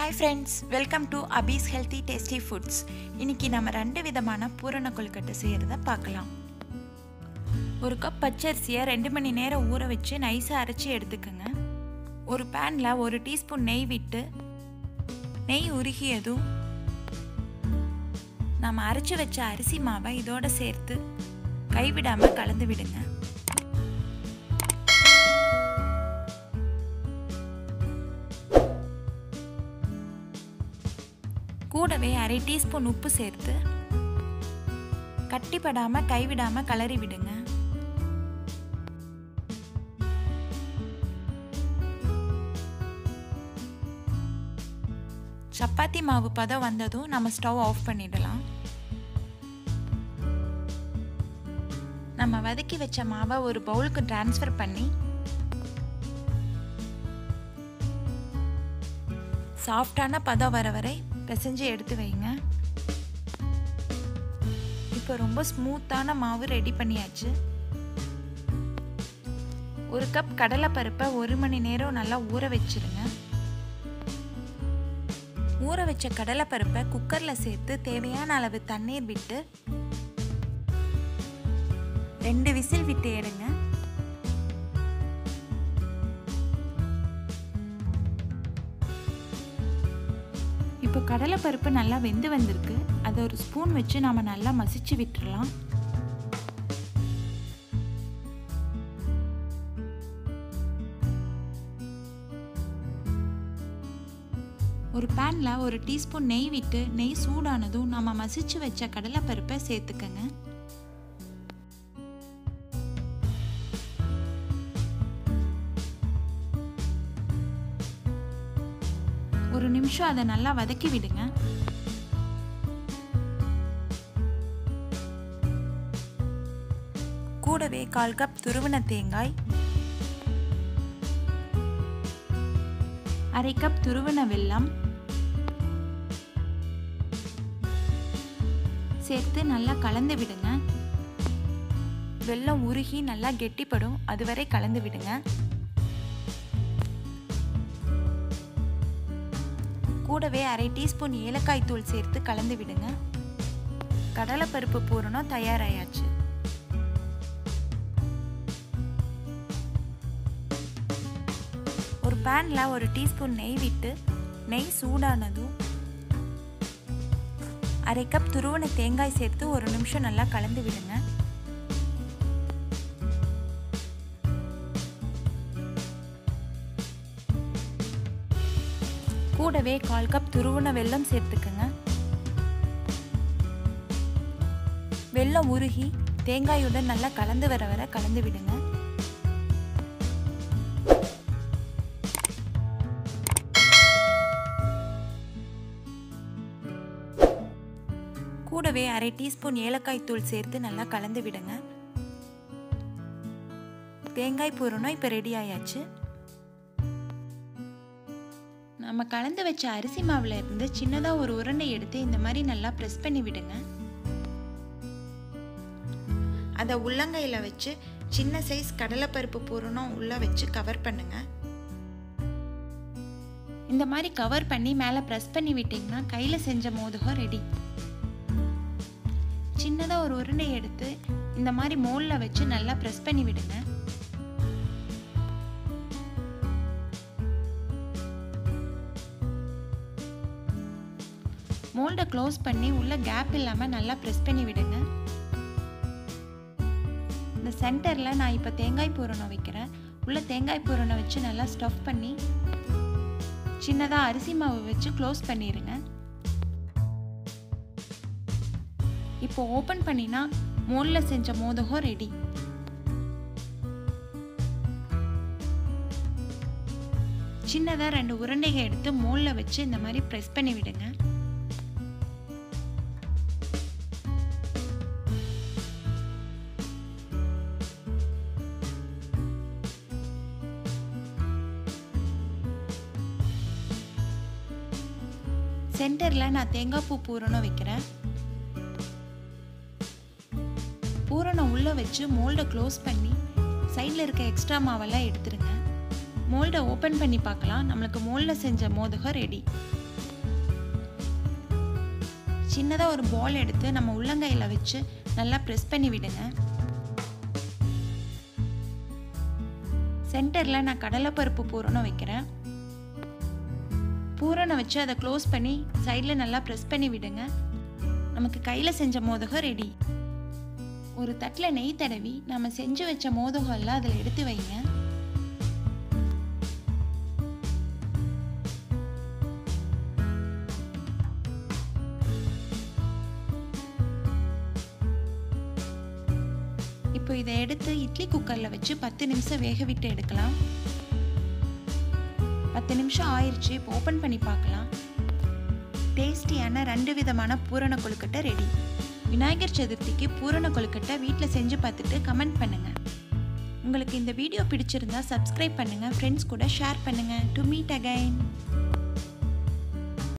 hi friends welcome to Abi's healthy tasty foods இன்னைக்கு நம்ம ரெண்டு விதமான பூரண கொழுக்கட்டை செய்கிறத பார்க்கலாம் ஒரு கப் பச்சரிசியை ரெண்டு மணி நேரம் ஊற வச்சு நைஸாக அரைச்சி எடுத்துக்கோங்க ஒரு பேனில் ஒரு டீஸ்பூன் நெய் விட்டு நெய் உருகியதும் நம்ம அரைச்சி வச்ச அரிசி மாவை இதோட சேர்த்து கைவிடாமல் கலந்து விடுங்க கூடவே அரை டீஸ்பூன் உப்பு சேர்த்து கட்டிப்படாமல் கைவிடாமல் கலரி விடுங்க சப்பாத்தி மாவு பதம் வந்ததும் நம்ம ஸ்டவ் ஆஃப் பண்ணிடலாம் நம்ம வதக்கி வச்ச மாவை ஒரு பவுலுக்கு டிரான்ஸ்ஃபர் பண்ணி சாஃப்டான பதம் வர வரை பிசைஞ்சு எடுத்து வைங்க இப்போ ரொம்ப ஸ்மூத்தான மாவு ரெடி பண்ணியாச்சு ஒரு கப் கடலைப்பருப்பை ஒரு மணி நேரம் நல்லா ஊற வச்சிருங்க ஊற வச்ச கடலைப்பருப்பை குக்கரில் சேர்த்து தேவையான அளவு தண்ணீர் விட்டு ரெண்டு விசில் விட்டு எடுங்க இப்போ கடலைப்பருப்பு நல்லா வெந்து வந்திருக்கு அதை ஒரு ஸ்பூன் வச்சு நாம் நல்லா மசிச்சு விட்டுறலாம் ஒரு பேனில் ஒரு டீஸ்பூன் நெய் விட்டு நெய் சூடானதும் நம்ம மசிச்சு வச்ச கடலைப்பருப்பை சேர்த்துக்கங்க ஒரு நிமிஷம் அதை நல்லா வதக்கி விடுங்க கூடவே கால் கப் துருவின தேங்காய் அரை கப் துருவின வெல்லம் சேர்த்து நல்லா கலந்து விடுங்க வெல்லம் உருகி நல்லா கெட்டிப்படும் அதுவரை கலந்து விடுங்க கூடவே அரை டீஸ்பூன் ஏலக்காய் தூள் சேர்த்து கலந்து விடுங்க கடலைப்பருப்பு பூரணம் தயாராயாச்சு ஒரு பேனில் ஒரு டீஸ்பூன் நெய் விட்டு நெய் சூடானதும் அரை கப் துருவன தேங்காய் சேர்த்து ஒரு நிமிஷம் நல்லா கலந்து விடுங்க கூடவே கால் கப் துருவன வெல்லம் சேர்த்துக்கங்க வெல்லம் உருகி தேங்காயுடன் நல்லா கலந்து வர வர கலந்து விடுங்க கூடவே அரை டீஸ்பூன் ஏலக்காய் தூள் சேர்த்து நல்லா கலந்து விடுங்க தேங்காய் பூரணம் இப்போ ரெடி ஆயாச்சு நம்ம கலந்து வச்ச அரிசி மாவில் இருந்து சின்னதாக ஒரு உருண்டை எடுத்து இந்த மாதிரி நல்லா ப்ரெஸ் பண்ணி விடுங்க அதை உள்ளங்கையில் வச்சு சின்ன சைஸ் கடலைப்பருப்பு பூரணம் உள்ளே வச்சு கவர் பண்ணுங்க இந்த மாதிரி கவர் பண்ணி மேலே ப்ரெஸ் பண்ணி விட்டிங்கன்னா கையில் செஞ்ச மோதகம் ரெடி சின்னதாக ஒரு உருண்டை எடுத்து இந்த மாதிரி மோலில் வச்சு நல்லா ப்ரெஸ் பண்ணி விடுங்க மோல்டை க்ளோஸ் பண்ணி உள்ள கேப் இல்லாமல் நல்லா ப்ரெஸ் பண்ணி விடுங்க இந்த சென்டரில் நான் இப்போ தேங்காய் பூரணம் வைக்கிறேன் உள்ள தேங்காய் பூரணம் வச்சு நல்லா ஸ்டஃப் பண்ணி சின்னதாக அரிசி மாவு வச்சு க்ளோஸ் பண்ணிடுங்க இப்போ ஓப்பன் பண்ணினா மோலில் செஞ்ச மோதகம் ரெடி சின்னதாக ரெண்டு உருண்டைகள் எடுத்து மோலில் வச்சு இந்த மாதிரி ப்ரெஸ் பண்ணி விடுங்க சென்டரில் நான் தேங்காய் பூ பூரணம் வைக்கிறேன் பூரணம் உள்ளே வச்சு மோல்டை க்ளோஸ் பண்ணி சைடில் இருக்க எக்ஸ்ட்ரா மாவெல்லாம் எடுத்துருங்க மோல்டை ஓப்பன் பண்ணி பார்க்கலாம் நம்மளுக்கு மோல்டில் செஞ்ச மோதகம் ரெடி சின்னதாக ஒரு பால் எடுத்து நம்ம உள்ளங்கையில் வச்சு நல்லா ப்ரெஸ் பண்ணி விடுங்க சென்டரில் நான் கடலைப்பருப்பு பூரணம் வைக்கிறேன் பூரணம் வச்சு அதை க்ளோஸ் பண்ணி சைடில் நல்லா ப்ரெஸ் பண்ணி விடுங்க நமக்கு கையில் செஞ்ச மோதகம் ரெடி ஒரு தட்டில் நெய் தடவி நம்ம செஞ்சு வச்ச மோதகம்லாம் அதில் எடுத்து வைங்க இப்போ இதை எடுத்து இட்லி குக்கரில் வச்சு பத்து நிமிஷம் வேக விட்டு எடுக்கலாம் பத்து நிமிஷம் ஆயிடுச்சு இப்போ ஓப்பன் பண்ணி பார்க்கலாம் டேஸ்டியான ரெண்டு விதமான பூரண கொழுக்கட்டை ரெடி விநாயகர் சதுர்த்திக்கு பூரண கொழுக்கட்டை வீட்டில் செஞ்சு பார்த்துட்டு கமெண்ட் பண்ணுங்கள் உங்களுக்கு இந்த வீடியோ பிடிச்சிருந்தா சப்ஸ்கிரைப் பண்ணுங்கள் ஃப்ரெண்ட்ஸ் கூட ஷேர் பண்ணுங்கள் டு மீட் அகைன்